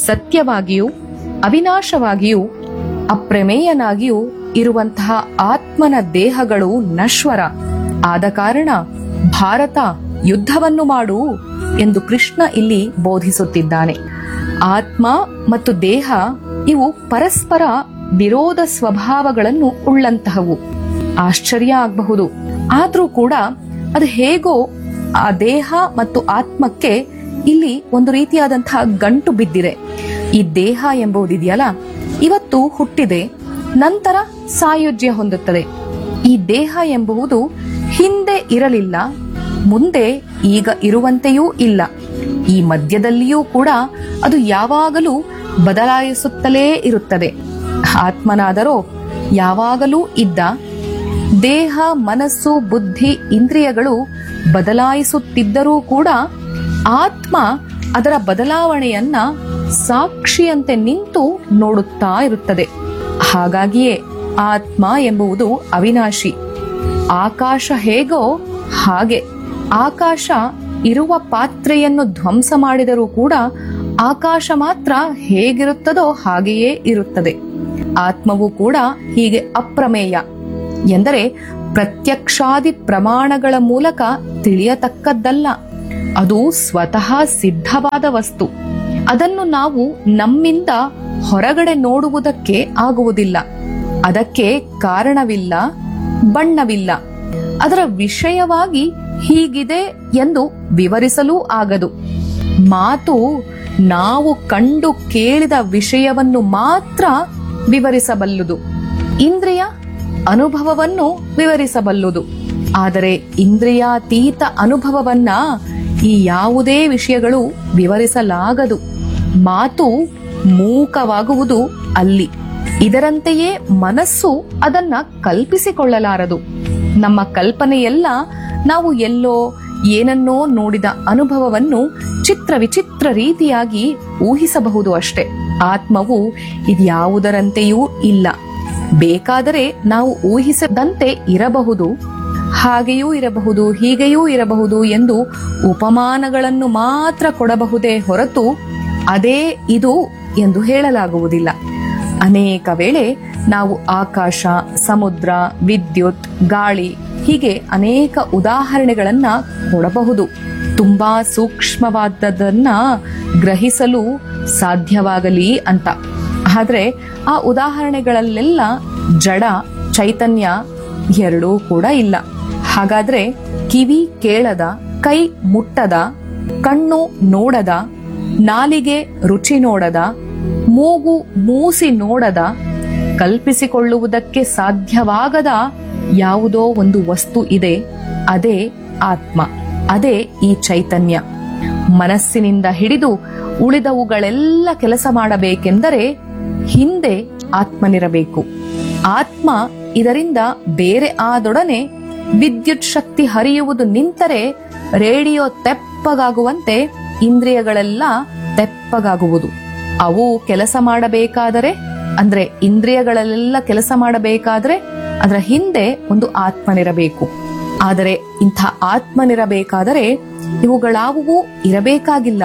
ಸತ್ಯವಾಗಿಯೂ ಅವಿನಾಶವಾಗಿಯೂ ಅಪ್ರಮೇಯನಾಗಿಯೂ ಇರುವಂತಹ ಆತ್ಮನ ದೇಹಗಳು ನಶ್ವರ ಆದ ಕಾರಣ ಭಾರತ ಯುದ್ಧವನ್ನು ಮಾಡು ಎಂದು ಕೃಷ್ಣ ಇಲ್ಲಿ ಬೋಧಿಸುತ್ತಿದ್ದಾನೆ ಆತ್ಮ ಮತ್ತು ದೇಹ ಇವು ಪರಸ್ಪರ ವಿರೋಧ ಸ್ವಭಾವಗಳನ್ನು ಉಳ್ಳಂತಹವು ಆಶ್ಚರ್ಯ ಆಗಬಹುದು ಆದ್ರೂ ಕೂಡ ಅದು ಹೇಗೋ ಆ ದೇಹ ಮತ್ತು ಆತ್ಮಕ್ಕೆ ಇಲ್ಲಿ ಒಂದು ರೀತಿಯಾದಂತಹ ಗಂಟು ಬಿದ್ದಿದೆ ಈ ದೇಹ ಎಂಬುದಿದೆಯಲ್ಲ ಇವತ್ತು ಹುಟ್ಟಿದೆ ನಂತರ ಸಾಯುಜ್ಯ ಹೊಂದುತ್ತದೆ ಈ ದೇಹ ಎಂಬುದು ಹಿಂದೆ ಇರಲಿಲ್ಲ ಮುಂದೆ ಈಗ ಇರುವಂತೆಯೂ ಇಲ್ಲ ಈ ಮಧ್ಯದಲ್ಲಿಯೂ ಕೂಡ ಅದು ಯಾವಾಗಲೂ ಬದಲಾಯಿಸುತ್ತಲೇ ಇರುತ್ತದೆ ಆತ್ಮನಾದರೋ ಯಾವಾಗಲೂ ಇದ್ದ ದೇಹ ಮನಸ್ಸು ಬುದ್ಧಿ ಇಂದ್ರಿಯಗಳು ಬದಲಾಯಿಸುತ್ತಿದ್ದರೂ ಕೂಡ ಆತ್ಮ ಅದರ ಬದಲಾವಣೆಯನ್ನ ಸಾಕ್ಷಿಯಂತೆ ನಿಂತು ನೋಡುತ್ತಾ ಇರುತ್ತದೆ ಹಾಗಾಗಿಯೇ ಆತ್ಮ ಎಂಬುದು ಅವಿನಾಶಿ ಆಕಾಶ ಹೇಗೋ ಹಾಗೆ ಆಕಾಶ ಇರುವ ಪಾತ್ರೆಯನ್ನು ಧ್ವಂಸ ಮಾಡಿದರೂ ಕೂಡ ಆಕಾಶ ಮಾತ್ರ ಹೇಗಿರುತ್ತದೋ ಹಾಗೆಯೇ ಇರುತ್ತದೆ ಆತ್ಮವು ಕೂಡ ಹೀಗೆ ಅಪ್ರಮೇಯ ಎಂದರೆ ಪ್ರತ್ಯಕ್ಷಾದಿ ಪ್ರಮಾಣಗಳ ಮೂಲಕ ತಿಳಿಯತಕ್ಕದ್ದಲ್ಲ ಅದು ಸ್ವತಃ ಸಿದ್ಧವಾದ ವಸ್ತು ಅದನ್ನು ನಾವು ನಮ್ಮಿಂದ ಹೊರಗಡೆ ನೋಡುವುದಕ್ಕೆ ಆಗುವುದಿಲ್ಲ ಅದಕ್ಕೆ ಕಾರಣವಿಲ್ಲ ಬಣ್ಣವಿಲ್ಲ ಅದರ ವಿಷಯವಾಗಿ ಹೀಗಿದೆ ಎಂದು ವಿವರಿಸಲೂ ಆಗದು ಮಾತು ನಾವು ಕಂಡು ಕೇಳಿದ ವಿಷಯವನ್ನು ಮಾತ್ರ ವಿವರಿಸಬಲ್ಲುದು ಇಂದ್ರಿಯ ಅನುಭವವನ್ನು ವಿವರಿಸಬಲ್ಲುದು ಆದರೆ ಇಂದ್ರಿಯಾತೀತ ಅನುಭವವನ್ನ ಈ ಯಾವುದೇ ವಿಷಯಗಳು ವಿವರಿಸಲಾಗದು ಮಾತು ಮೂಕವಾಗುವುದು ಅಲ್ಲಿ ಇದರಂತೆಯೇ ಮನಸ್ಸು ಅದನ್ನ ಕಲ್ಪಿಸಿಕೊಳ್ಳಲಾರದು ನಮ್ಮ ಕಲ್ಪನೆಯೆಲ್ಲ ನಾವು ಎಲ್ಲೋ ಏನನ್ನೋ ನೋಡಿದ ಅನುಭವವನ್ನು ಚಿತ್ರ ವಿಚಿತ್ರ ರೀತಿಯಾಗಿ ಊಹಿಸಬಹುದು ಅಷ್ಟೆ ಆತ್ಮವು ಇದ್ಯಾವುದರಂತೆಯೂ ಇಲ್ಲ ಬೇಕಾದರೆ ನಾವು ಊಹಿಸದಂತೆ ಇರಬಹುದು ಹಾಗೆಯೂ ಇರಬಹುದು ಹೀಗೆಯೂ ಇರಬಹುದು ಎಂದು ಉಪಮಾನಗಳನ್ನು ಮಾತ್ರ ಕೊಡಬಹುದೇ ಹೊರತು ಅದೇ ಇದು ಎಂದು ಹೇಳಲಾಗುವುದಿಲ್ಲ ಅನೇಕ ವೇಳೆ ನಾವು ಆಕಾಶ ಸಮುದ್ರ ವಿದ್ಯುತ್ ಗಾಳಿ ಹೀಗೆ ಅನೇಕ ಉದಾಹರಣೆಗಳನ್ನ ಕೊಡಬಹುದು ತುಂಬಾ ಸೂಕ್ಷ್ಮವಾದದನ್ನ ಗ್ರಹಿಸಲು ಸಾಧ್ಯವಾಗಲಿ ಅಂತ ಆದ್ರೆ ಆ ಉದಾಹರಣೆಗಳಲ್ಲೆಲ್ಲ ಜಡ ಚೈತನ್ಯ ಎರಡೂ ಕೂಡ ಇಲ್ಲ ಹಾಗಾದ್ರೆ ಕಿವಿ ಕೇಳದ ಕೈ ಮುಟ್ಟದ ಕಣ್ಣು ನೋಡದ ನಾಲಿಗೆ ರುಚಿ ನೋಡದ ಮೂಗು ಮೂಸಿ ನೋಡದ ಕಲ್ಪಿಸಿಕೊಳ್ಳುವುದಕ್ಕೆ ಸಾಧ್ಯವಾಗದ ಯಾವುದೋ ಒಂದು ವಸ್ತು ಇದೆ ಅದೇ ಆತ್ಮ ಅದೇ ಈ ಚೈತನ್ಯ ಮನಸ್ಸಿನಿಂದ ಹಿಡಿದು ಉಳಿದವುಗಳೆಲ್ಲ ಕೆಲಸ ಮಾಡಬೇಕೆಂದರೆ ಹಿಂದೆ ಆತ್ಮನಿರಬೇಕು ಆತ್ಮ ಇದರಿಂದ ಬೇರೆ ಆದೊಡನೆ ವಿದ್ಯುತ್ ಶಕ್ತಿ ಹರಿಯುವುದು ನಿಂತರೆ ರೇಡಿಯೋ ತೆಪ್ಪಗಾಗುವಂತೆ ಇಂದ್ರಿಯಗಳೆಲ್ಲ ತೆಪ್ಪಗಾಗುವುದು ಅವು ಕೆಲಸ ಮಾಡಬೇಕಾದರೆ ಅಂದ್ರೆ ಇಂದ್ರಿಯಗಳೆಲ್ಲ ಕೆಲಸ ಮಾಡಬೇಕಾದ್ರೆ ಅದರ ಹಿಂದೆ ಒಂದು ಆತ್ಮನಿರಬೇಕು ಆದರೆ ಇಂಥ ಆತ್ಮನಿರಬೇಕಾದರೆ ಇವುಗಳಾವುವು ಇರಬೇಕಾಗಿಲ್ಲ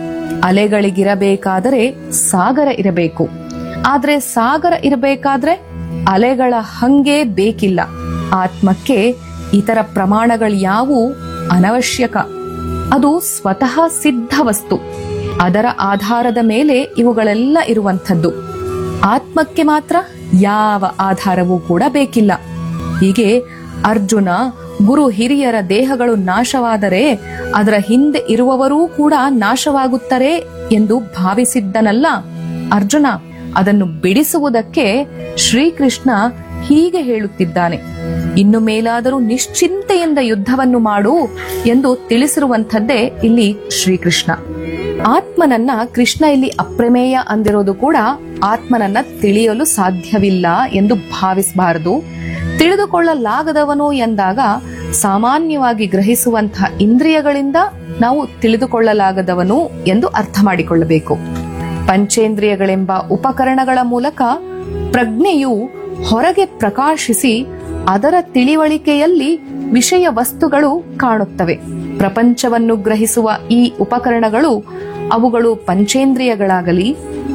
ಅಲೆಗಳಿಗಿರಬೇಕಾದರೆ ಸಾಗರ ಇರಬೇಕು ಆದ್ರೆ ಸಾಗರ ಇರಬೇಕಾದ್ರೆ ಅಲೆಗಳ ಹಂಗೆ ಬೇಕಿಲ್ಲ ಆತ್ಮಕ್ಕೆ ಇತರ ಪ್ರಮಾಣಗಳು ಯಾವುವು ಅನವಶ್ಯಕ ಅದು ಸ್ವತಃ ಸಿದ್ಧ ವಸ್ತು ಅದರ ಆಧಾರದ ಮೇಲೆ ಇವುಗಳೆಲ್ಲ ಇರುವಂಥದ್ದು ಆತ್ಮಕ್ಕೆ ಮಾತ್ರ ಯಾವ ಆಧಾರವೂ ಕೂಡ ಬೇಕಿಲ್ಲ ಹೀಗೆ ಅರ್ಜುನ ಗುರು ಹಿರಿಯರ ದೇಹಗಳು ನಾಶವಾದರೆ ಅದರ ಹಿಂದೆ ಇರುವವರೂ ಕೂಡ ನಾಶವಾಗುತ್ತಾರೆ ಎಂದು ಭಾವಿಸಿದ್ದನಲ್ಲ ಅರ್ಜುನ ಅದನ್ನು ಬಿಡಿಸುವುದಕ್ಕೆ ಶ್ರೀಕೃಷ್ಣ ಹೀಗೆ ಹೇಳುತ್ತಿದ್ದಾನೆ ಇನ್ನು ಮೇಲಾದರೂ ನಿಶ್ಚಿಂತೆಯಿಂದ ಯುದ್ಧವನ್ನು ಮಾಡು ಎಂದು ತಿಳಿಸಿರುವಂಥದ್ದೇ ಇಲ್ಲಿ ಶ್ರೀಕೃಷ್ಣ ಆತ್ಮನನ್ನ ಕೃಷ್ಣ ಇಲ್ಲಿ ಅಪ್ರಮೇಯ ಅಂದಿರೋದು ಕೂಡ ಆತ್ಮನನ್ನ ತಿಳಿಯಲು ಸಾಧ್ಯವಿಲ್ಲ ಎಂದು ಭಾವಿಸಬಾರದು ತಿಳಿದುಕೊಳ್ಳಲಾಗದವನು ಎಂದಾಗ ಸಾಮಾನ್ಯವಾಗಿ ಗ್ರಹಿಸುವಂತಹ ಇಂದ್ರಿಯಗಳಿಂದ ನಾವು ತಿಳಿದುಕೊಳ್ಳಲಾಗದವನು ಎಂದು ಅರ್ಥ ಮಾಡಿಕೊಳ್ಳಬೇಕು ಪಂಚೇಂದ್ರಿಯಗಳೆಂಬ ಉಪಕರಣಗಳ ಮೂಲಕ ಪ್ರಜ್ಞೆಯು ಹೊರಗೆ ಪ್ರಕಾಶಿಸಿ ಅದರ ತಿಳಿವಳಿಕೆಯಲ್ಲಿ ವಿಷಯ ವಸ್ತುಗಳು ಕಾಣುತ್ತವೆ ಪ್ರಪಂಚವನ್ನು ಗ್ರಹಿಸುವ ಈ ಉಪಕರಣಗಳು ಅವುಗಳು ಪಂಚೇಂದ್ರಿಯಗಳಾಗಲಿ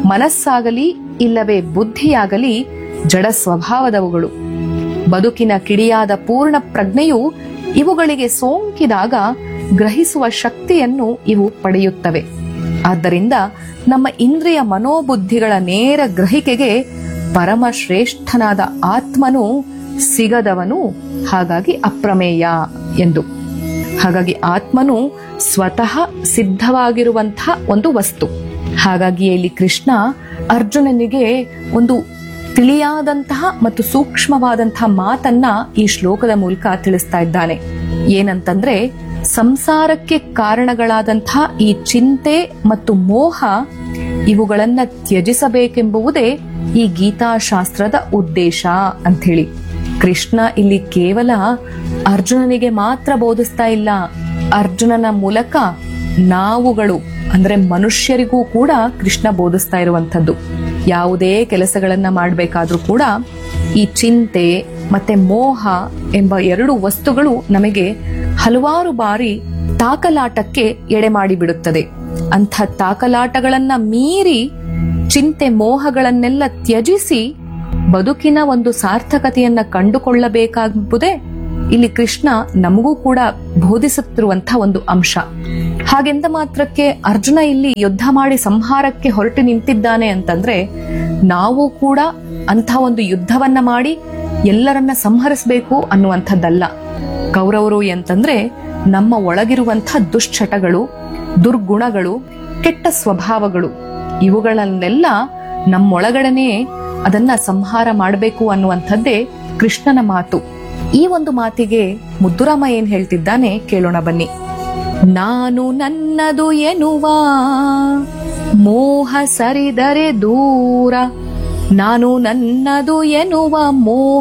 ಮನಸ್ಸಾಗಲಿ ಇಲ್ಲವೇ ಬುದ್ಧಿಯಾಗಲಿ ಜಡ ಸ್ವಭಾವದವುಗಳು ಬದುಕಿನ ಕಿಡಿಯಾದ ಪೂರ್ಣ ಪ್ರಜ್ಞೆಯು ಇವುಗಳಿಗೆ ಸೋಂಕಿದಾಗ ಗ್ರಹಿಸುವ ಶಕ್ತಿಯನ್ನು ಇವು ಪಡೆಯುತ್ತವೆ ಆದ್ದರಿಂದ ನಮ್ಮ ಇಂದ್ರಿಯ ಮನೋಬುದ್ಧಿಗಳ ನೇರ ಗ್ರಹಿಕೆಗೆ ಪರಮ ಶ್ರೇಷ್ಠನಾದ ಆತ್ಮನು ಸಿಗದವನು ಹಾಗಾಗಿ ಅಪ್ರಮೇಯ ಎಂದು ಹಾಗಾಗಿ ಆತ್ಮನು ಸ್ವತಃ ಸಿದ್ಧವಾಗಿರುವಂತಹ ಒಂದು ವಸ್ತು ಹಾಗಾಗಿ ಇಲ್ಲಿ ಕೃಷ್ಣ ಅರ್ಜುನನಿಗೆ ಒಂದು ತಿಳಿಯಾದಂತಹ ಮತ್ತು ಸೂಕ್ಷ್ಮವಾದಂತಹ ಮಾತನ್ನ ಈ ಶ್ಲೋಕದ ಮೂಲಕ ತಿಳಿಸ್ತಾ ಇದ್ದಾನೆ ಏನಂತಂದ್ರೆ ಸಂಸಾರಕ್ಕೆ ಕಾರಣಗಳಾದಂತಹ ಈ ಚಿಂತೆ ಮತ್ತು ಮೋಹ ಇವುಗಳನ್ನ ತ್ಯಜಿಸಬೇಕೆಂಬುವುದೇ ಈ ಗೀತಾಶಾಸ್ತ್ರದ ಉದ್ದೇಶ ಅಂಥೇಳಿ ಕೃಷ್ಣ ಇಲ್ಲಿ ಕೇವಲ ಅರ್ಜುನನಿಗೆ ಮಾತ್ರ ಬೋಧಿಸ್ತಾ ಇಲ್ಲ ಅರ್ಜುನನ ಮೂಲಕ ನಾವುಗಳು ಅಂದ್ರೆ ಮನುಷ್ಯರಿಗೂ ಕೂಡ ಕೃಷ್ಣ ಬೋಧಿಸ್ತಾ ಇರುವಂತದ್ದು ಯಾವುದೇ ಕೆಲಸಗಳನ್ನ ಮಾಡಬೇಕಾದ್ರೂ ಕೂಡ ಈ ಚಿಂತೆ ಮತ್ತೆ ಮೋಹ ಎಂಬ ಎರಡು ವಸ್ತುಗಳು ನಮಗೆ ಹಲವಾರು ಬಾರಿ ತಾಕಲಾಟಕ್ಕೆ ಎಡೆ ಮಾಡಿಬಿಡುತ್ತದೆ ಅಂಥ ತಾಕಲಾಟಗಳನ್ನ ಮೀರಿ ಚಿಂತೆ ಮೋಹಗಳನ್ನೆಲ್ಲ ತ್ಯಜಿಸಿ ಬದುಕಿನ ಒಂದು ಸಾರ್ಥಕತೆಯನ್ನ ಕಂಡುಕೊಳ್ಳಬೇಕಾಗುವುದೇ ಇಲ್ಲಿ ಕೃಷ್ಣ ನಮಗೂ ಕೂಡ ಬೋಧಿಸುತ್ತಿರುವಂತಹ ಒಂದು ಅಂಶ ಹಾಗೆಂದ ಮಾತ್ರಕ್ಕೆ ಅರ್ಜುನ ಇಲ್ಲಿ ಯುದ್ಧ ಮಾಡಿ ಸಂಹಾರಕ್ಕೆ ಹೊರಟು ನಿಂತಿದ್ದಾನೆ ಅಂತಂದ್ರೆ ನಾವು ಕೂಡ ಅಂಥ ಒಂದು ಯುದ್ಧವನ್ನ ಮಾಡಿ ಎಲ್ಲರನ್ನ ಸಂಹರಿಸಬೇಕು ಅನ್ನುವಂಥದ್ದಲ್ಲ ಕೌರವರು ಅಂತಂದ್ರೆ ನಮ್ಮ ಒಳಗಿರುವಂಥ ದುಶ್ಚಟಗಳು ದುರ್ಗುಣಗಳು ಕೆಟ್ಟ ಸ್ವಭಾವಗಳು ಇವುಗಳನ್ನೆಲ್ಲ ನಮ್ಮೊಳಗಡೆನೆ ಅದನ್ನ ಸಂಹಾರ ಮಾಡಬೇಕು ಅನ್ನುವಂಥದ್ದೇ ಕೃಷ್ಣನ ಮಾತು ಈ ಒಂದು ಮಾತಿಗೆ ಮುದ್ದುರಾಮ ಏನ್ ಹೇಳ್ತಿದ್ದಾನೆ ಕೇಳೋಣ ಬನ್ನಿ ನಾನು ನನ್ನದು ಎನ್ನುವ ಮೋಹ ಸರಿದರೆ ದೂರ ನಾನು ನನ್ನದು ಎನ್ನುವ ಮೋಹ